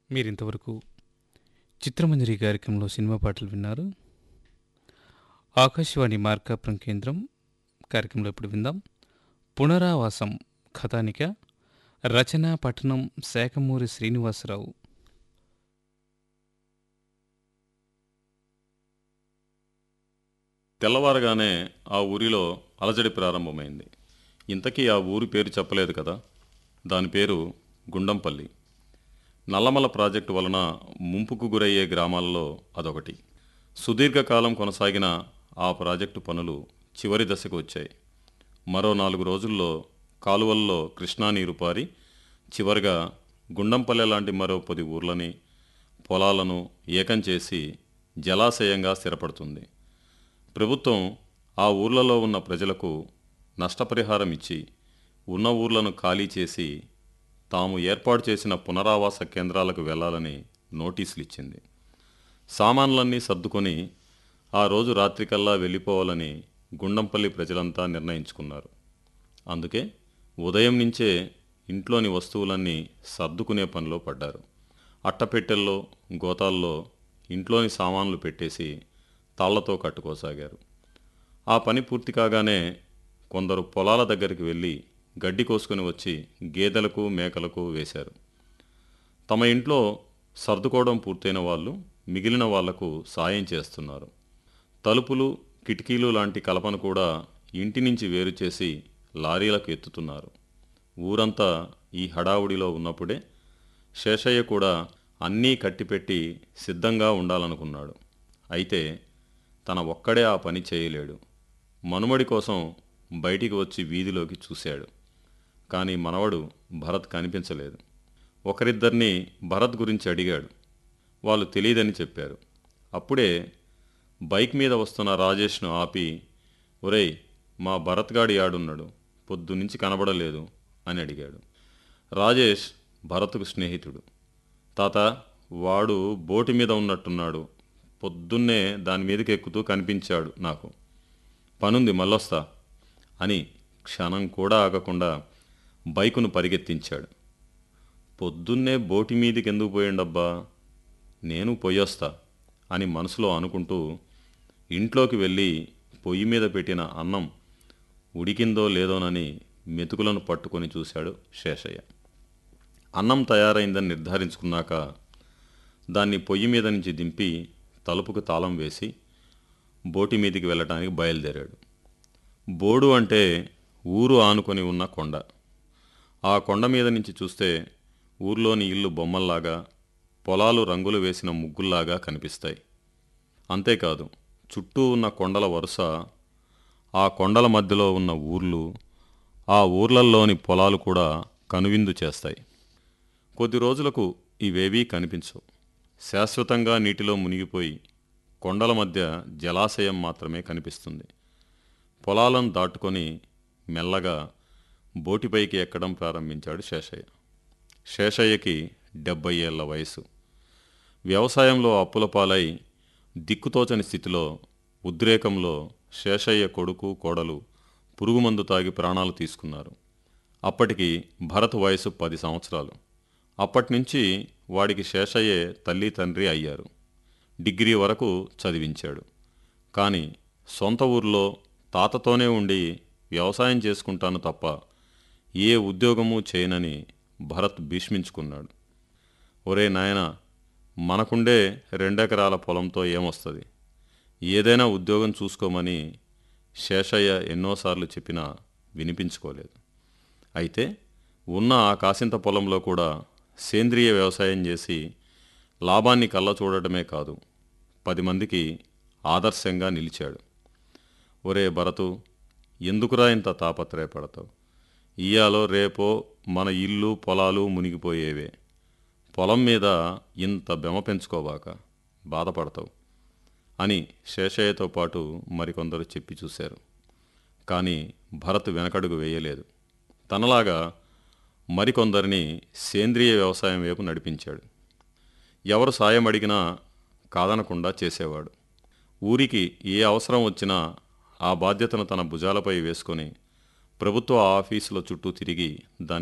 మీరింతవరకు చిత్రమంజరి కార్యక్రమంలో సినిమా పాటలు విన్నారు ఆకాశవాణి మార్కాపురం కేంద్రం కార్యక్రమంలో ఇప్పుడు విందాం పునరావాసం కథానిక రచన పఠనం శాఖమూరి శ్రీనివాసరావు తెల్లవారగానే ఆ ఊరిలో అలజడి ప్రారంభమైంది ఇంతకీ ఆ ఊరి పేరు చెప్పలేదు కదా దాని పేరు గుండంపల్లి నల్లమల ప్రాజెక్టు వలన ముంపుకు గురయ్యే గ్రామాల్లో అదొకటి సుదీర్ఘకాలం కొనసాగిన ఆ ప్రాజెక్టు పనులు చివరి దశకు వచ్చాయి మరో నాలుగు రోజుల్లో కాలువల్లో కృష్ణా నీరు పారి చివరిగా గుండంపల్లె లాంటి మరో పది ఊర్లని పొలాలను ఏకం చేసి జలాశయంగా స్థిరపడుతుంది ప్రభుత్వం ఆ ఊర్లలో ఉన్న ప్రజలకు నష్టపరిహారం ఇచ్చి ఉన్న ఊర్లను ఖాళీ చేసి తాము ఏర్పాటు చేసిన పునరావాస కేంద్రాలకు వెళ్లాలని నోటీసులు ఇచ్చింది సామాన్లన్నీ సర్దుకొని ఆ రోజు రాత్రికల్లా వెళ్ళిపోవాలని గుండంపల్లి ప్రజలంతా నిర్ణయించుకున్నారు అందుకే ఉదయం నుంచే ఇంట్లోని వస్తువులన్నీ సర్దుకునే పనిలో పడ్డారు అట్టపెట్టెల్లో గోతాల్లో ఇంట్లోని సామాన్లు పెట్టేసి తాళ్లతో కట్టుకోసాగారు ఆ పని పూర్తి కాగానే కొందరు పొలాల దగ్గరికి వెళ్ళి గడ్డి కోసుకొని వచ్చి గేదెలకు మేకలకు వేశారు తమ ఇంట్లో సర్దుకోవడం పూర్తయిన వాళ్ళు మిగిలిన వాళ్లకు సాయం చేస్తున్నారు తలుపులు కిటికీలు లాంటి కలపను కూడా ఇంటి నుంచి వేరు చేసి లారీలకు ఎత్తుతున్నారు ఊరంతా ఈ హడావుడిలో ఉన్నప్పుడే శేషయ్య కూడా అన్నీ కట్టిపెట్టి సిద్ధంగా ఉండాలనుకున్నాడు అయితే తన ఒక్కడే ఆ పని చేయలేడు మనుమడి కోసం బయటికి వచ్చి వీధిలోకి చూశాడు కానీ మనవడు భరత్ కనిపించలేదు ఒకరిద్దరిని భరత్ గురించి అడిగాడు వాళ్ళు తెలియదని చెప్పారు అప్పుడే బైక్ మీద వస్తున్న రాజేష్ను ఆపి ఒరేయ్ మా భరత్ గాడి ఆడున్నాడు పొద్దునుంచి కనబడలేదు అని అడిగాడు రాజేష్ భరత్కు స్నేహితుడు తాత వాడు బోటి మీద ఉన్నట్టున్నాడు పొద్దున్నే దాని మీదకి ఎక్కుతూ కనిపించాడు నాకు పనుంది మళ్ళొస్తా అని క్షణం కూడా ఆగకుండా బైకును పరిగెత్తించాడు పొద్దున్నే బోటి మీదికి ఎందుకు పోయిండబ్బా నేను పొయ్యొస్తా అని మనసులో అనుకుంటూ ఇంట్లోకి వెళ్ళి పొయ్యి మీద పెట్టిన అన్నం ఉడికిందో లేదోనని మెతుకులను పట్టుకొని చూశాడు శేషయ్య అన్నం తయారైందని నిర్ధారించుకున్నాక దాన్ని పొయ్యి మీద నుంచి దింపి తలుపుకు తాళం వేసి బోటి మీదికి వెళ్ళటానికి బయలుదేరాడు బోడు అంటే ఊరు ఆనుకొని ఉన్న కొండ ఆ కొండ మీద నుంచి చూస్తే ఊర్లోని ఇల్లు బొమ్మల్లాగా పొలాలు రంగులు వేసిన ముగ్గుల్లాగా కనిపిస్తాయి అంతేకాదు చుట్టూ ఉన్న కొండల వరుస ఆ కొండల మధ్యలో ఉన్న ఊర్లు ఆ ఊర్లల్లోని పొలాలు కూడా కనువిందు చేస్తాయి కొద్ది రోజులకు ఇవేవీ కనిపించవు శాశ్వతంగా నీటిలో మునిగిపోయి కొండల మధ్య జలాశయం మాత్రమే కనిపిస్తుంది పొలాలను దాటుకొని మెల్లగా బోటిపైకి ఎక్కడం ప్రారంభించాడు శేషయ్య శేషయ్యకి డెబ్బై ఏళ్ల వయసు వ్యవసాయంలో అప్పుల పాలై దిక్కుతోచని స్థితిలో ఉద్రేకంలో శేషయ్య కొడుకు కోడలు పురుగుమందు తాగి ప్రాణాలు తీసుకున్నారు అప్పటికి భరత్ వయసు పది సంవత్సరాలు అప్పటినుంచి వాడికి శేషయ్యే తల్లి తండ్రి అయ్యారు డిగ్రీ వరకు చదివించాడు కానీ సొంత ఊర్లో తాతతోనే ఉండి వ్యవసాయం చేసుకుంటాను తప్ప ఏ ఉద్యోగము చేయనని భరత్ భీష్మించుకున్నాడు ఒరే నాయన మనకుండే రెండెకరాల పొలంతో ఏమొస్తుంది ఏదైనా ఉద్యోగం చూసుకోమని శేషయ్య ఎన్నోసార్లు చెప్పినా వినిపించుకోలేదు అయితే ఉన్న ఆ కాసింత పొలంలో కూడా సేంద్రియ వ్యవసాయం చేసి లాభాన్ని కళ్ళ చూడటమే కాదు పది మందికి ఆదర్శంగా నిలిచాడు ఒరే భరతు ఎందుకురా ఇంత తాపత్రయపడతావు ఇయ్యాలో రేపో మన ఇల్లు పొలాలు మునిగిపోయేవే పొలం మీద ఇంత బెమ పెంచుకోవాక బాధపడతావు అని శేషయ్యతో పాటు మరికొందరు చెప్పి చూశారు కానీ భరత్ వెనకడుగు వేయలేదు తనలాగా మరికొందరిని సేంద్రియ వ్యవసాయం వైపు నడిపించాడు ఎవరు సాయం అడిగినా కాదనకుండా చేసేవాడు ఊరికి ఏ అవసరం వచ్చినా ఆ బాధ్యతను తన భుజాలపై వేసుకొని ప్రభుత్వ ఆఫీసుల చుట్టూ తిరిగి దాన్ని